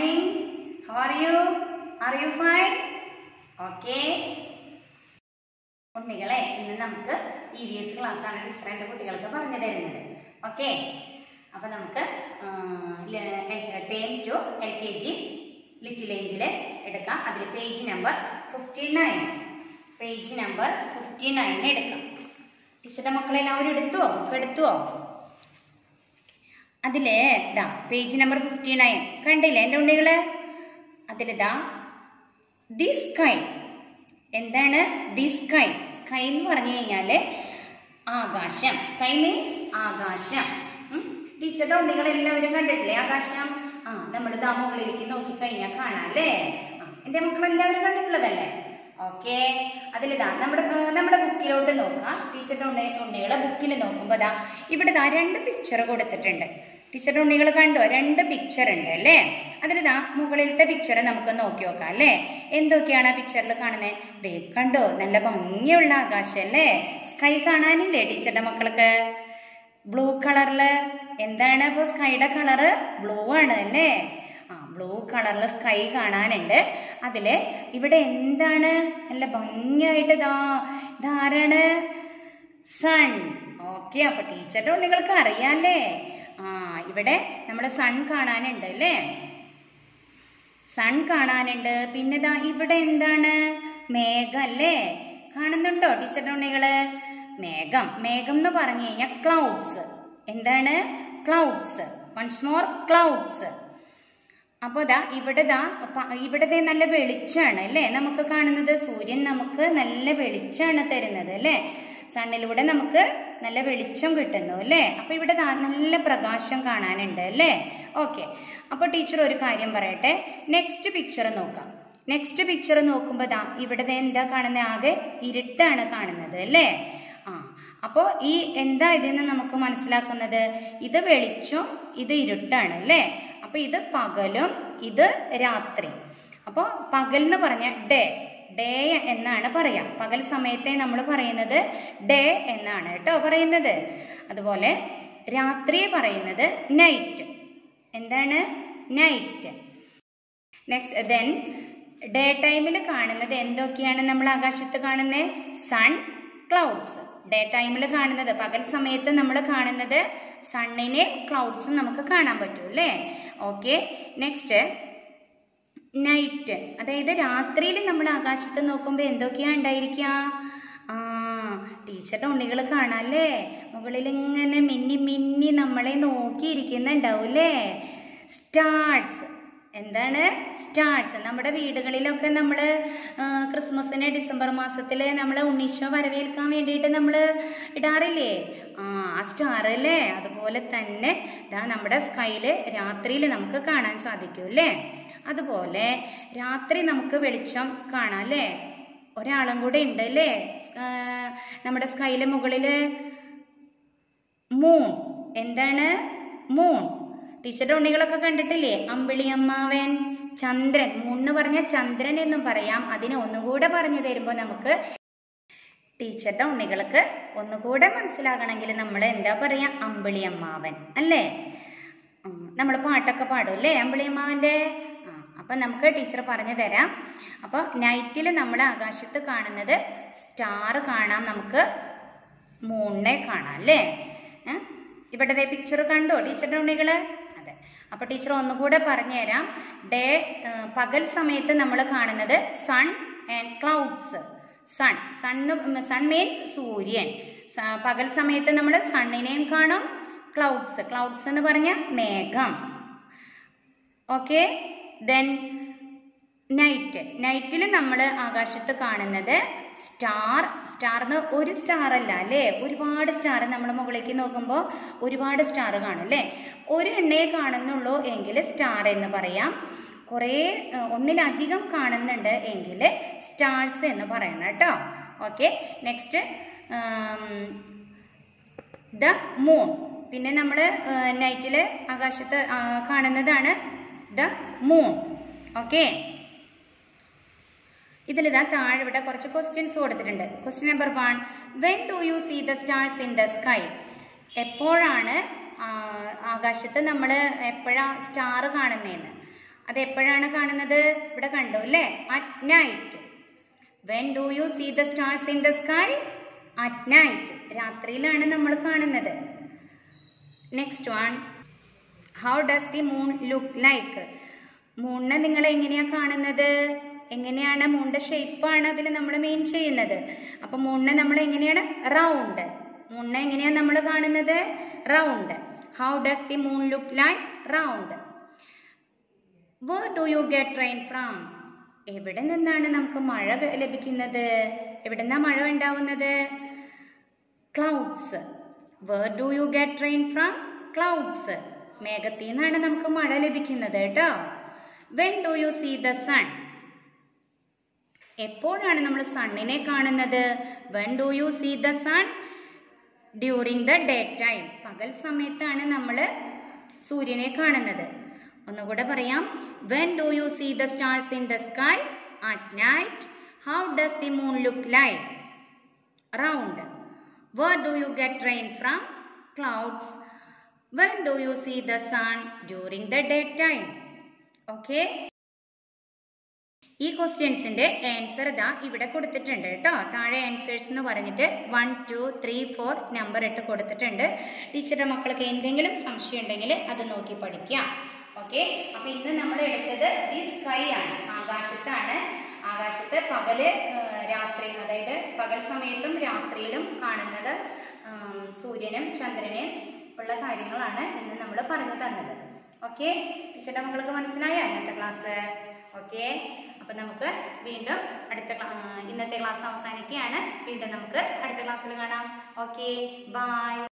morning. How are you? Are you fine? Okay. കുട്ടികളെ ഇന്ന് നമുക്ക് ഇ വി എസ് ക്ലാസ്സാണ് ടീച്ചർ എൻ്റെ കുട്ടികൾക്ക് പറഞ്ഞു തരുന്നത് ഓക്കെ അപ്പോൾ നമുക്ക് term two L K G little angel എടുക്കാം അതിൽ page number fifty nine page number fifty nine എടുക്കാം ടീച്ചറുടെ മക്കളെല്ലാവരും എടുത്തുവോ ഒക്കെ എടുത്തുവോ അതില് ഇതാ പേജ് നമ്പർ ഫിഫ്റ്റി നയൻ കണ്ടില്ലേ എൻ്റെ ഉണ്ണികള് അതിലിതാ ദി സ്കൈ എന്താണ് ദി സ്കൈ സ്കൈ എന്ന് പറഞ്ഞു കഴിഞ്ഞാല് ആകാശം സ്കൈ മീൻസ് ആകാശം ഉം. ടീച്ചറുടെ ഉണ്ണികൾ എല്ലാവരും കണ്ടിട്ടില്ലേ ആകാശം ആ നമ്മൾ ദാ മുകളിലേക്ക് നോക്കിക്കഴിഞ്ഞാൽ കാണാം അല്ലേ ആ എൻ്റെ മക്കൾ എല്ലാവരും കണ്ടിട്ടുള്ളതല്ലേ ഓക്കെ അതിലിതാ നമ്മുടെ ആ, നമ്മുടെ ബുക്കിലോട്ട് നോക്കാം ടീച്ചറുടെ ഉണ്ണി ഉണ്ണികളെ ബുക്കിൽ നോക്കുമ്പോൾ ദാ ഇവിടെ ദാ രണ്ട് പിക്ചർ കൊടുത്തിട്ടുണ്ട് ടീച്ചറുടെ ഉണ്ണികൾ കണ്ടോ രണ്ട് പിക്ചർ ഉണ്ട് അല്ലേ അതിലിതാ മുകളിലത്തെ പിക്ചർ നമുക്ക് നോക്കി നോക്കാം അല്ലേ എന്തൊക്കെയാണ് ആ പിക്ചറിൽ കാണുന്നത് ദേ കണ്ടോ നല്ല ഭംഗിയുള്ള ആകാശം അല്ലേ സ്കൈ കാണാനില്ലേ ടീച്ചറുടെ മക്കൾക്ക് ബ്ലൂ കളറില് എന്താണ് ഇപ്പോൾ സ്കൈയുടെ കളറ് ബ്ലൂ ആണ് അല്ലേ ആ ബ്ലൂ കളറിൽ സ്കൈ കാണാനുണ്ട് അതില് ഇവിടെ എന്താണ് നല്ല ഭംഗിയായിട്ട് ഇതാ ഇതാരാണ് സൺ ഓക്കെ അപ്പൊ ടീച്ചറുടെ ഉണ്ണികൾക്ക് അറിയാല്ലേ ആ ഇവിടെ നമ്മൾ സൺ കാണാനുണ്ട് അല്ലേ സൺ കാണാനുണ്ട് പിന്നെ ദാ ഇവിടെ എന്താണ് മേഘം അല്ലേ കാണുന്നുണ്ടോ ടീച്ചറുടെ ഉണ്ണികള് മേഘം മേഘം എന്ന് പറഞ്ഞു കഴിഞ്ഞാൽ ക്ലൗഡ്സ് എന്താണ് ക്ലൗഡ്സ് വൺസ് മോർ ക്ലൗഡ്സ് അപ്പോൾ ദാ ഇവിടെ ദാ പ- ഇവിടെ ദേ നല്ല വെളിച്ചാണ് അല്ലേ നമുക്ക് കാണുന്നത് സൂര്യൻ നമുക്ക് നല്ല വെളിച്ചാണ് തരുന്നത് അല്ലേ സണ്ണിലൂടെ നമുക്ക് നല്ല വെളിച്ചം കിട്ടുന്നു അല്ലേ അപ്പൊ ഇവിടെ ദാ നല്ല പ്രകാശം കാണാനുണ്ട് അല്ലേ ഓക്കെ അപ്പോൾ ടീച്ചർ ഒരു കാര്യം പറയട്ടെ നെക്സ്റ്റ് പിക്ചർ നോക്കാം നെക്സ്റ്റ് പിക്ചർ നോക്കുമ്പോൾ ദാ ഇവിടെ ദേ എന്താ കാണുന്നത് ആകെ ഇരുട്ടാണ് കാണുന്നത് അല്ലേ ആ അപ്പോൾ ഈ എന്താ ഇതിന്ന് നമുക്ക് മനസ്സിലാക്കുന്നത് ഇത് വെളിച്ചം ഇത് ഇരുട്ടാണ് അല്ലേ അപ്പൊ ഇത് പകലും ഇത് രാത്രി അപ്പോൾ പകൽ എന്ന് പറഞ്ഞ ഡേ ഡേ എന്നാണ് പറയാം പകൽ സമയത്തെ നമ്മൾ പറയുന്നത് ഡേ എന്നാണ് കേട്ടോ പറയുന്നത് അതുപോലെ രാത്രി പറയുന്നത് നൈറ്റ് എന്താണ് നൈറ്റ് നെക്സ്റ്റ് ദെൻ ഡേ ടൈമിൽ കാണുന്നത് എന്തൊക്കെയാണ് നമ്മൾ ആകാശത്ത് കാണുന്നത് സൺ ക്ലൗഡ്സ് ഡേ ടൈമിൽ കാണുന്നത് പകൽ സമയത്ത് നമ്മൾ കാണുന്നത് സണ്ണിനെ ക്ലൗഡ്സും നമുക്ക് കാണാൻ പറ്റും അല്ലേ ഓക്കെ നെക്സ്റ്റ് നൈറ്റ് അതായത് രാത്രിയിൽ നമ്മൾ ആകാശത്ത് നോക്കുമ്പോൾ എന്തൊക്കെയാ ഉണ്ടായിരിക്കുക ആ ടീച്ചറുടെ ഉണ്ണികൾ കാണാല്ലേ മുകളിൽ ഇങ്ങനെ മിന്നി മിന്നി നമ്മളെ നോക്കിയിരിക്കുന്നുണ്ടാവും അല്ലേ സ്റ്റാർസ് എന്താണ് സ്റ്റാർസ് നമ്മുടെ വീടുകളിലൊക്കെ നമ്മൾ ക്രിസ്മസിന് ഡിസംബർ മാസത്തിൽ നമ്മൾ ഉണ്ണീശോ വരവേൽക്കാൻ വേണ്ടിയിട്ട് നമ്മൾ ഇടാറില്ലേ ആ ആ സ്റ്റാർ അല്ലേ അതുപോലെ തന്നെ ദാ നമ്മുടെ സ്കൈയിൽ രാത്രിയിൽ നമുക്ക് കാണാൻ സാധിക്കും അല്ലേ അതുപോലെ രാത്രി നമുക്ക് വെളിച്ചം കാണാം അല്ലേ ഒരാളും കൂടെ ഉണ്ട് അല്ലേ ആ, നമ്മുടെ സ്കൈയിലെ മുകളിൽ മൂൺ എന്താണ് മൂൺ ടീച്ചറുടെ ഉണ്ണികളൊക്കെ കണ്ടിട്ടില്ലേ അമ്പിളിയമ്മാവൻ ചന്ദ്രൻ മൂൺ എന്ന് പറഞ്ഞാൽ ചന്ദ്രൻ എന്നും പറയാം അതിനെ ഒന്നുകൂടെ പറഞ്ഞു തരുമ്പോൾ നമുക്ക് ടീച്ചറുടെ ഉണ്ണികൾക്ക് ഒന്നുകൂടെ മനസ്സിലാകണമെങ്കിൽ നമ്മൾ എന്താ പറയാ അമ്പിളിയമ്മാവൻ അല്ലേ നമ്മൾ പാട്ടൊക്കെ പാടും അല്ലേ അമ്പിളിയമ്മാവൻ്റെ ആ അപ്പം നമുക്ക് ടീച്ചർ പറഞ്ഞു തരാം അപ്പോൾ നൈറ്റിൽ നമ്മൾ ആകാശത്ത് കാണുന്നത് സ്റ്റാർ കാണാം നമുക്ക് മൂണിനെ കാണാം അല്ലേ ഏ? ഇവിടെ പിക്ചർ കണ്ടോ ടീച്ചറുടെ ഉണ്ണികള് അതെ അപ്പോൾ ടീച്ചർ ഒന്നുകൂടെ പറഞ്ഞുതരാം ഡേ പകൽ സമയത്ത് നമ്മൾ കാണുന്നത് sun and clouds sun sun sun means സൂര്യൻ സ- പകൽ സമയത്ത് നമ്മൾ സണ്ണിനെയും കാണും ക്ലൗഡ്സ് ക്ലൗഡ്സ് എന്ന് പറഞ്ഞാൽ മേഘം ഓക്കെ ദെൻ നൈറ്റ് നൈറ്റിൽ നമ്മൾ ആകാശത്ത് കാണുന്നത് സ്റ്റാർ സ്റ്റാർന്ന് ഒരു സ്റ്റാർ അല്ല അല്ലേ ഒരുപാട് സ്റ്റാർ നമ്മൾ മുകളിലേക്ക് നോക്കുമ്പോൾ ഒരുപാട് സ്റ്റാർ കാണും അല്ലേ ഒരു എണ്ണയെ കാണുന്നുള്ളൂ എങ്കിൽ സ്റ്റാർ എന്ന് പറയാം കുറേ ഏഹ്, ഒന്നിലധികം കാണുന്നുണ്ട് എങ്കിൽ സ്റ്റാർസ് എന്ന് പറയണം കേട്ടോ ഓക്കെ നെക്സ്റ്റ് ദ മൂൺ പിന്നെ നമ്മൾ നൈറ്റിൽ ആകാശത്ത് ആ, കാണുന്നതാണ് ദ മൂൺ ഓക്കെ ഇതിലിതാ താഴെ ഇവിടെ കുറച്ച് ക്വസ്റ്റ്യൻസ് കൊടുത്തിട്ടുണ്ട് question number one when do you see the stars in the sky എപ്പോഴാണ് ആ, ആകാശത്ത് നമ്മൾ എപ്പോഴാ സ്റ്റാർ കാണുന്നതെന്ന് അത് എപ്പോഴാണ് കാണുന്നത് ഇവിടെ കണ്ടു അല്ലേ at night when do you see the stars in the sky at night രാത്രിയിലാണ് നമ്മൾ കാണുന്നത് next one how does the moon look like മൂണിനെ നിങ്ങൾ എങ്ങനെയാണ് കാണുന്നത് എങ്ങനെയാണ് മൂണിൻ്റെ ഷേപ്പാണ് അതിൽ നമ്മൾ മെയിൻ ചെയ്യുന്നത് അപ്പം മൂണിനെ നമ്മൾ എങ്ങനെയാണ് റൗണ്ട് മൂണിനെ എങ്ങനെയാണ് നമ്മൾ കാണുന്നത് round how does the moon look like round where do you get train from എവിടെ നിന്നാണ് നമുക്ക് മഴ ലഭിക്കുന്നത് എവിടെ നിന്നാണ് മഴ ഉണ്ടാവുന്നത് clouds where do you get train from clouds മേഘത്തിൽ നിന്നാണ് നമുക്ക് മഴ ലഭിക്കുന്നത് കേട്ടോ when do you see the sun എപ്പോഴാണ് നമ്മൾ സണ്ണിനെ കാണുന്നത് when do you see the sun during the day time പകൽ സമയത്താണ് നമ്മൾ സൂര്യനെ കാണുന്നത് ഒന്നുകൂടെ പറയാം when do you see the stars in the sky at night how does the moon look like round where do you get rain from clouds when do you see the sun during the day time okay ഈ ക്വസ്റ്റ്യൻസിന്റെ answer ഇതാ ഇവിടെ കൊടുത്തിട്ടുണ്ട് കേട്ടോ താഴെ answers എന്ന് പറഞ്ഞിട്ട് one two three four number ഇട്ട് കൊടുത്തിട്ടുണ്ട് ടീച്ചറുടെ മക്കൾക്ക് എന്തെങ്കിലും സംശയം ഉണ്ടെങ്കിൽ അത് നോക്കി പഠിക്കാം ഓക്കെ അപ്പൊ ഇന്ന് നമ്മൾ എടുത്തത് ദി സ്കൈ ആണ് ആകാശത്താണ് ആകാശത്ത് പകല് ഏഹ്, രാത്രി അതായത് പകൽ സമയത്തും രാത്രിയിലും കാണുന്നത് ഉം, സൂര്യനും ചന്ദ്രനെയും ഉള്ള കാര്യങ്ങളാണ് ഇന്ന് നമ്മൾ പറഞ്ഞു തന്നത് ഓക്കെ ടീച്ചറുടെ മക്കൾക്ക് മനസ്സിലായോ ഇന്നത്തെ ക്ലാസ് ഓക്കെ അപ്പൊ നമുക്ക് വീണ്ടും അടുത്ത ക്ലാ- ആ, ഇന്നത്തെ ക്ലാസ് അവസാനിക്കുകയാണ് വീണ്ടും നമുക്ക് അടുത്ത ക്ലാസ്സിൽ കാണാം ഓക്കെ ബൈ